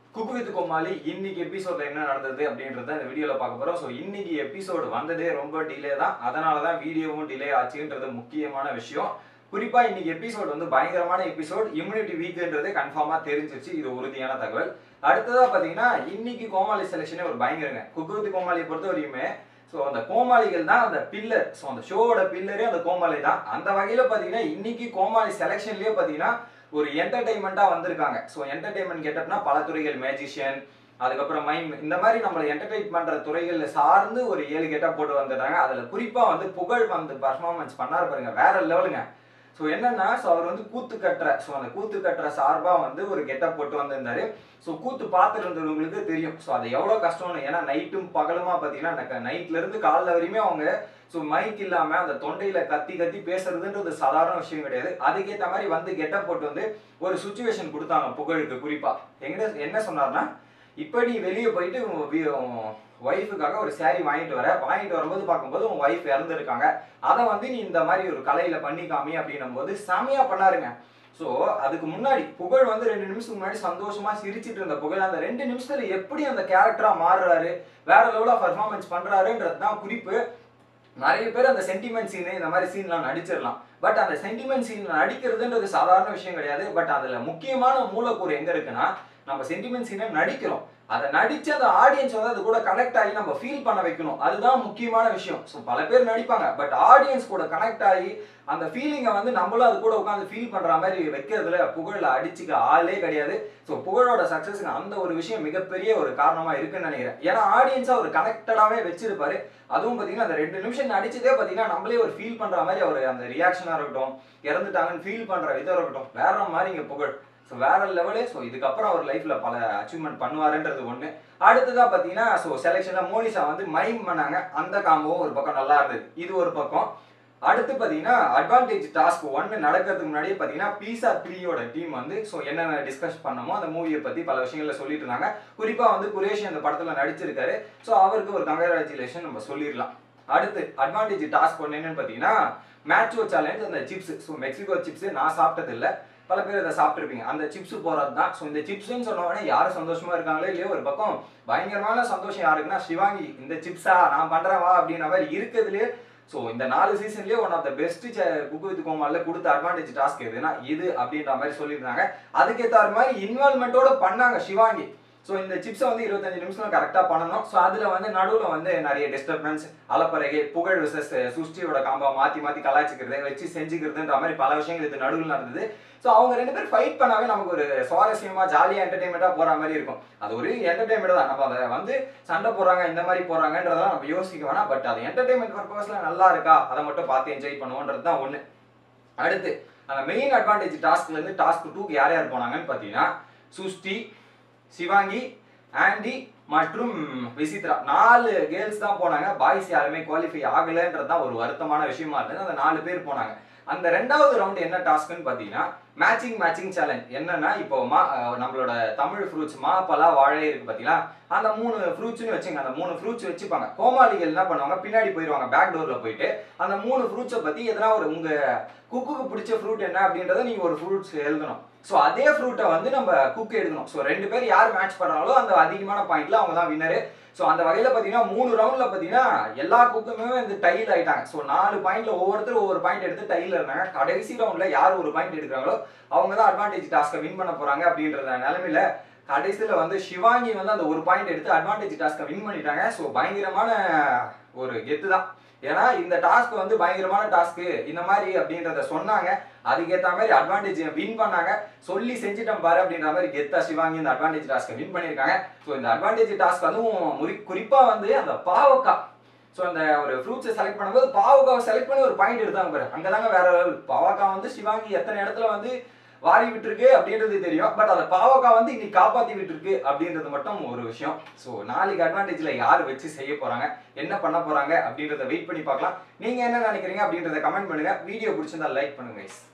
Cook with கோமாளி இன்னைக்கு எபிசோட்ல என்ன நடந்தது அப்படின்றத இந்த வீடியோல பார்க்க போறோம் ஸோ இன்னைக்கு எபிசோடு வந்ததே ரொம்ப டிலே தான் அதனால தான் வீடியோவும் டிலே ஆச்சுன்றது முக்கியமான விஷயம் குறிப்பா இன்னைக்கு எபிசோட் வந்து பயங்கரமான எபிசோட் இம்யூனிட்டி வீக்ன்றது கன்ஃபார்மா தெரிஞ்சிருச்சு இது உறுதியான தகவல் அடுத்ததா பாத்தீங்கன்னா இன்னைக்கு கோமாளி செலெக்ஷனே ஒரு பயங்கரங்க குக்கு வித் கோமாளியை பொறுத்த வரையுமே ஸோ அந்த கோமாளிகள் தான் அந்த பில்லர் ஸோ அந்த ஷோவோட பில்லரே அந்த கோமாளி தான் அந்த வகையில் பார்த்தீங்கன்னா இன்னைக்கு கோமாளி செலெக்ஷன்லேயே பார்த்தீங்கன்னா ஒரு என்டர்டைன்மெண்ட்டாக வந்திருக்காங்க ஸோ என்டர்டைன்மெண்ட் கெட்டப்னா பல துறைகள் மேஜிஷியன் அதுக்கப்புறம் மைம் இந்த மாதிரி நம்மளை என்டர்டைன் பண்ணுற துறைகளில் சார்ந்து ஒரு ஏழு கெட்டப் போட்டு வந்துடுறாங்க அதில் குறிப்பாக வந்து புகழ் வந்து பர்ஃபார்மன்ஸ் பண்ணார் பாருங்க வேற லெவலுங்க ஸோ என்னன்னா ஸோ அவர் வந்து கூத்து கட்டுற ஸோ அந்த கூத்து கட்டுற சார்பாக வந்து ஒரு கெட்டப் போட்டு வந்திருந்தாரு ஸோ கூத்து பார்த்துட்டு இருந்தவங்களுக்கு தெரியும் ஸோ அது எவ்வளோ கஷ்டம்னு ஏன்னா நைட்டும் பகலுமா பார்த்தீங்கன்னா நைட்ல இருந்து காலைல வரையுமே அவங்க ஸோ மைக் இல்லாம அந்த தொண்டையில கத்தி கத்தி பேசுறதுன்றது சாதாரண விஷயம் கிடையாது அதுக்கேற்ற மாதிரி வந்து கெட்டப் போட்டு வந்து ஒரு சுச்சுவேஷன் கொடுத்தாங்க புகழுக்கு குறிப்பா எங்கிட்ட என்ன சொன்னார்னா இப்போ நீ வெளியே போயிட்டு ஒய்ஃபுக்காக ஒரு saree வாங்கிட்டு வர வாங்கிட்டு வரும்போது பார்க்கும்போது உன் ஒய்ஃப் இறந்துருக்காங்க அதை வந்து நீ இந்த மாதிரி ஒரு கலையில பண்ணி காமி அப்படின்னும் போது செமையா பண்ணாருங்க ஸோ அதுக்கு முன்னாடி புகழ் வந்து ரெண்டு நிமிஷத்துக்கு முன்னாடி சந்தோஷமா சிரிச்சிட்டு இருந்த புகழ் அந்த ரெண்டு நிமிஷத்துல எப்படி அந்த கேரக்டரா மாறுறாரு வேற லெவலா பர்ஃபார்மன்ஸ் பண்றாருன்றது தான் குறிப்பு நிறைய பேர் அந்த சென்டிமெண்ட் சீனு இந்த மாதிரி சீன்லாம் நடிச்சிடலாம் பட் அந்த சென்டிமெண்ட் சீன் நடிக்கிறதுன்றது சாதாரண விஷயம் கிடையாது பட் அதுல முக்கியமான மூலக்கூறு எங்க இருக்குன்னா நம்ம சென்டிமெண்ட் சீனை நடிக்கிறோம் அதை நடிச்சு அந்த ஆடியன்ஸ் வந்து அது கூட கனெக்ட் ஆகி நம்ம ஃபீல் பண்ண வைக்கணும் அதுதான் முக்கியமான விஷயம் ஸோ பல பேர் நடிப்பாங்க பட் ஆடியன்ஸ் கூட கனெக்ட் ஆகி அந்த ஃபீலிங்கை வந்து நம்மளும் அது கூட உட்காந்து ஃபீல் பண்ற மாதிரி வைக்கிறதுல புகழில் அடிச்சுக்க ஆளே கிடையாது ஸோ புகழோட சக்ஸஸ்க்கு அந்த ஒரு விஷயம் மிகப்பெரிய ஒரு காரணமா இருக்குன்னு நினைக்கிறேன் ஏன்னா ஆடியன்ஸா ஒரு கனெக்டடாவே வச்சிருப்பாரு அதுவும் பார்த்தீங்கன்னா அந்த ரெண்டு நிமிஷம் நடிச்சதே பார்த்தீங்கன்னா நம்மளே ஒரு ஃபீல் பண்ற மாதிரி அவர் அந்த ரியாக்ஷனாக இருக்கட்டும் இறந்துட்டாங்கன்னு ஃபீல் பண்ற விதம் இருக்கட்டும் வேற மாதிரி இங்க புகழ் ஸோ வேற லெவலு ஸோ இதுக்கப்புறம் அவர் லைஃப்ல பல அச்சீவ்மெண்ட் பண்ணுவாருன்றது ஒன்று அடுத்ததா பார்த்தீங்கன்னா ஸோ செலெக்ஷனில் மோனிஷா வந்து மைம் பண்ணாங்க அந்த காம்போவும் ஒரு பக்கம் நல்லா இருந்தது இது ஒரு பக்கம் அடுத்து பார்த்தீங்கன்னா அட்வான்டேஜ் டாஸ்க் ஒன்று நடக்கிறதுக்கு முன்னாடியே பார்த்தீங்கன்னா பீஸா த்ரீயோட டீம் வந்து ஸோ என்னென்ன டிஸ்கஸ் பண்ணமோ அந்த மூவியை பற்றி பல விஷயங்களை சொல்லிட்டு இருந்தாங்க குறிப்பாக வந்து குரேஷி அந்த படத்தில் நடிச்சிருக்காரு ஸோ அவருக்கு ஒரு கங்க்ராச்சுலேஷன் நம்ம சொல்லிடலாம் அடுத்து அட்வான்டேஜ் டாஸ்க் ஒன்று என்னன்னு பார்த்தீங்கன்னா மேட்சோ சேலஞ்ச் அந்த சிப்ஸ் ஸோ மெக்சிகோ சிப்ஸ் நான் சாப்பிட்டது இல்லை பல பேர் இதை சாப்பிட்டுருப்பீங்க அந்த சிப்ஸ் போறது தான் ஸோ இந்த சிப்ஸ்ன்னு சொன்ன உடனே யாரும் சந்தோஷமா இருக்காங்களோ இல்லையோ ஒரு பக்கம் பயங்கரமான சந்தோஷம் யாருக்குன்னா சிவாங்கி இந்த சிப்ஸா நான் பண்றேன் வா அப்படின்ற மாதிரி இருக்கிறதுலே ஸோ இந்த நாலு சீசன்லேயே one of the best cook with கோமாலில் கொடுத்த அட்வான்டேஜ் டாஸ்க் எதுனா இது அப்படின்ற மாதிரி சொல்லியிருந்தாங்க அதுக்கேற்ற மாதிரி இன்வால்மெண்ட்டோட பண்ணாங்க சிவாங்கி ஸோ இந்த சிப்ஸை வந்து இருபத்தஞ்சு நிமிஷம் கரெக்டாக பண்ணணும் ஸோ அதில் வந்து நடுவில் வந்து நிறைய டிஸ்டர்பன்ஸ் அலப்பறைகை புகழ் விசஸ் சுஷ்டியோட காம்பா மாற்றி மாற்றி கலாய்ச்சிக்கிறது வச்சு செஞ்சுக்கிறதுன்ற மாதிரி பல விஷயங்கள் இது நடுவில் நடந்தது ஸோ அவங்க ரெண்டு பேரும் ஃபைட் பண்ணாவே நமக்கு ஒரு சுவாரஸ்யமா ஜாலியாக என்டர்டைன்மெண்ட்டாக போகிற மாதிரி இருக்கும் அது ஒரு என்டர்டைன்மெண்ட் தான் நம்ம அதை வந்து சண்டை போடுறாங்க இந்த மாதிரி போடுறாங்கன்றதெல்லாம் நம்ம யோசிக்க வேணாம் பட் அது என்டர்டைன்மெண்ட் பர்பஸில் நல்லா இருக்கா அதை மட்டும் பார்த்து என்ஜாய் பண்ணுவோன்றது தான் ஒன்று அடுத்து அந்த மெயின் அட்வான்டேஜ் டாஸ்க்லேருந்து டாஸ்க் டூக்கு யார் யார் போனாங்கன்னு பார்த்தீங்கன்னா சுஷ்டி சிவாங்கி ஆண்டி மற்றும் விசித்ரா நாலு கேர்ள்ஸ் தான் போனாங்க பாய்ஸ் யாருமே குவாலிஃபை ஆகலைன்றது தான் ஒரு வருத்தமான விஷயமா இருந்தது அந்த நாலு பேர் போனாங்க அந்த ரெண்டாவது ரவுண்ட் என்ன டாஸ்க்னு பார்த்தீங்கன்னா மேட்சிங் மேட்சிங் சேலஞ்ச் என்னன்னா இப்போ மா அஹ் நம்மளோட தமிழ் ஃப்ரூட்ஸ் மா பலா வாழை இருக்கு பார்த்தீங்களா அந்த மூணு ஃப்ரூட்ஸ்னு வச்சுங்க அந்த மூணு ஃப்ரூட்ஸ் வச்சுப்பாங்க கோமாளிகள் என்ன பண்ணுவாங்க பின்னாடி போயிடுவாங்க பேக் டோர்ல போயிட்டு அந்த மூணு ஃப்ரூட்ஸை பத்தி எதனா ஒரு உங்க குக்குக்கு பிடிச்ச ஃப்ரூட் என்ன அப்படின்றத நீங்க ஒரு ஃப்ரூட்ஸ் எழுதணும் ஸோ அதே ஃப்ரூட்டை வந்து நம்ம குக் எடுக்கணும் ஸோ ரெண்டு பேர் யார் மேட்ச் பண்றாங்களோ அந்த அதிகமான பாயிண்ட்ல அவங்க தான் வின்னரு ஸோ அந்த வகையில் பார்த்தீங்கன்னா மூணு ரவுண்டில் பார்த்தீங்கன்னா எல்லா குக்குமே வந்து டைல் ஆயிட்டாங்க ஸோ நாலு பாயிண்ட்ல ஒவ்வொருத்தரும் ஒவ்வொரு பாயிண்ட் எடுத்து டைல் இருந்தாங்க கடைசி ரவுண்டில் யார் ஒரு பாயிண்ட் எடுக்கிறாங்களோ அவங்க தான் அட்வான்டேஜ் டாஸ்க்கை வின் பண்ண போறாங்க அப்படின்ற நிலமையில கடைசியில் வந்து சிவாங்கி வந்து அந்த ஒரு பாயிண்ட் எடுத்து அட்வான்டேஜ் டாஸ்க்கை வின் பண்ணிட்டாங்க ஸோ பயங்கரமான ஒரு கெத்து தான் ஏன்னா இந்த டாஸ்க் வந்து பயங்கரமான டாஸ்க்கு இந்த மாதிரி அப்படின்றத சொன்னாங்க அதுக்கேற்ற மாதிரி அட்வான்டேஜ் வின் பண்ணாங்க சொல்லி செஞ்சுட்டோம் பாரு அப்படின்ற மாதிரி கெத்தா சிவாங்கி இந்த அட்வான்டேஜ் டாஸ்க்கை வின் பண்ணியிருக்காங்க ஸோ இந்த அட்வான்டேஜ் டாஸ்க் அதுவும் முறி குறிப்பாக வந்து அந்த பாவக்கா ஸோ அந்த ஒரு ஃப்ரூட்ஸை செலக்ட் பண்ணும்போது பாவக்காவை செலக்ட் பண்ணி ஒரு பாயிண்ட் எடுத்தாங்க பாரு அங்கே தாங்க வேற level. பாவக்கா வந்து சிவாங்கி எத்தனை இடத்துல வந்து வாரி விட்டுருக்கு அப்படின்றது தெரியும் பட் அந்த பாவக்கா வந்து இன்னைக்கு காப்பாத்தி விட்டுருக்கு அப்படின்றது மட்டும் ஒரு விஷயம் ஸோ நாளைக்கு அட்வான்டேஜ்ல யார் வச்சு செய்ய போறாங்க என்ன பண்ண போறாங்க அப்படின்றத வெயிட் பண்ணி பார்க்கலாம் நீங்க என்ன நினைக்கிறீங்க அப்படின்றத கமெண்ட் பண்ணுங்க வீடியோ பிடிச்சிருந்தா லைக் பண்ணுங்க guys.